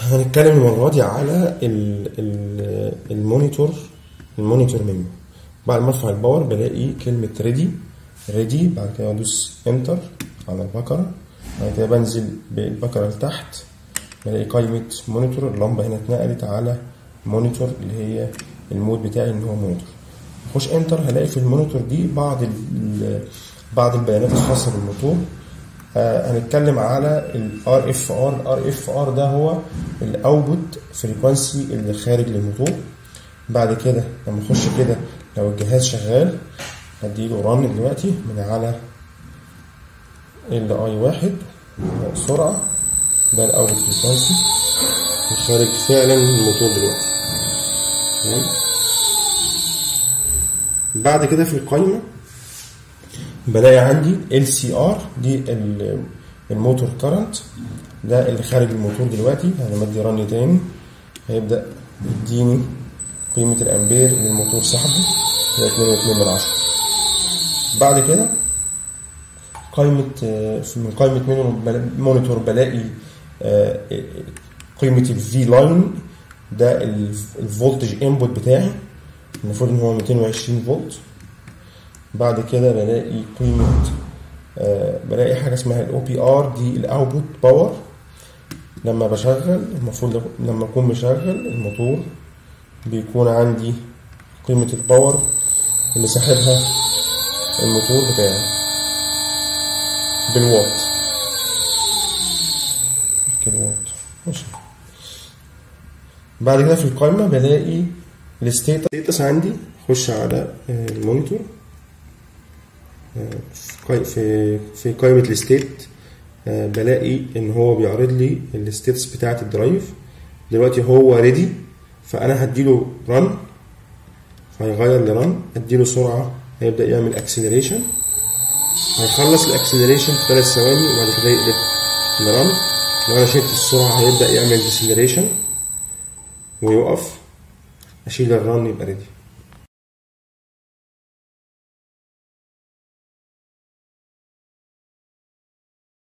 هنتكلم المرة دي على ال ال المونيتور المونيتور منيو بعد ما ارفع الباور بلاقي كلمة ريدي ريدي بعد كده بدوس انتر على البكرة بعد كده بنزل بالبكرة لتحت بلاقي قائمة مونيتور اللمبة هنا اتنقلت على مونيتور اللي هي المود بتاعي ان هو مونيتور اخش انتر هلاقي في المونيتور دي بعض ال بعض البيانات الخاصة بالموتور آه هنتكلم على ال RFR ال RFR ده هو الاوتبوت فريكوانسي اللي خارج للموتور بعد كده لما اخش كده لو الجهاز شغال هديله رن دلوقتي من على ال اي واحد سرعة ده الاوتبوت فريكوانسي خارج فعلا الموتور دلوقتي تمام بعد كده في القايمة بلاقي عندي ال سي ار دي الموتور كارنت ده اللي خارج الموتور دلوقتي انا مدي رن تاني هيبدا يديني قيمة الامبير اللي الموتور سحبه هي اتنين واتنين من عشرة بعد كده قائمة من قائمة مونيتور بلاقي قيمة الفي لاين ده الفولتج انبوت بتاعي المفروض ان هو 220 فولت بعد كده بلاقي قيمة آه بلاقي حاجة اسمها الاو بي ار دي الاوتبوت باور لما بشغل المفروض لما اكون مشغل الموتور بيكون عندي قيمة الباور اللي ساحبها الموتور بتاعي بالوات الكيلووات ماشي بعد كده في القائمة بلاقي الستيتس عندي اخش على المونيتور في في قائمة الستيت بلاقي ان هو بيعرض لي الستيتس بتاعة الدرايف دلوقتي هو ريدي فانا هديله رن فهيغير لرن اديله سرعة هيبدأ يعمل اكسلريشن هيخلص الاكسلريشن في ثلاث ثواني وبعد كده يقلب لرن لو انا شلت السرعة هيبدأ يعمل ديسلريشن ويقف اشيل الرن يبقى ريدي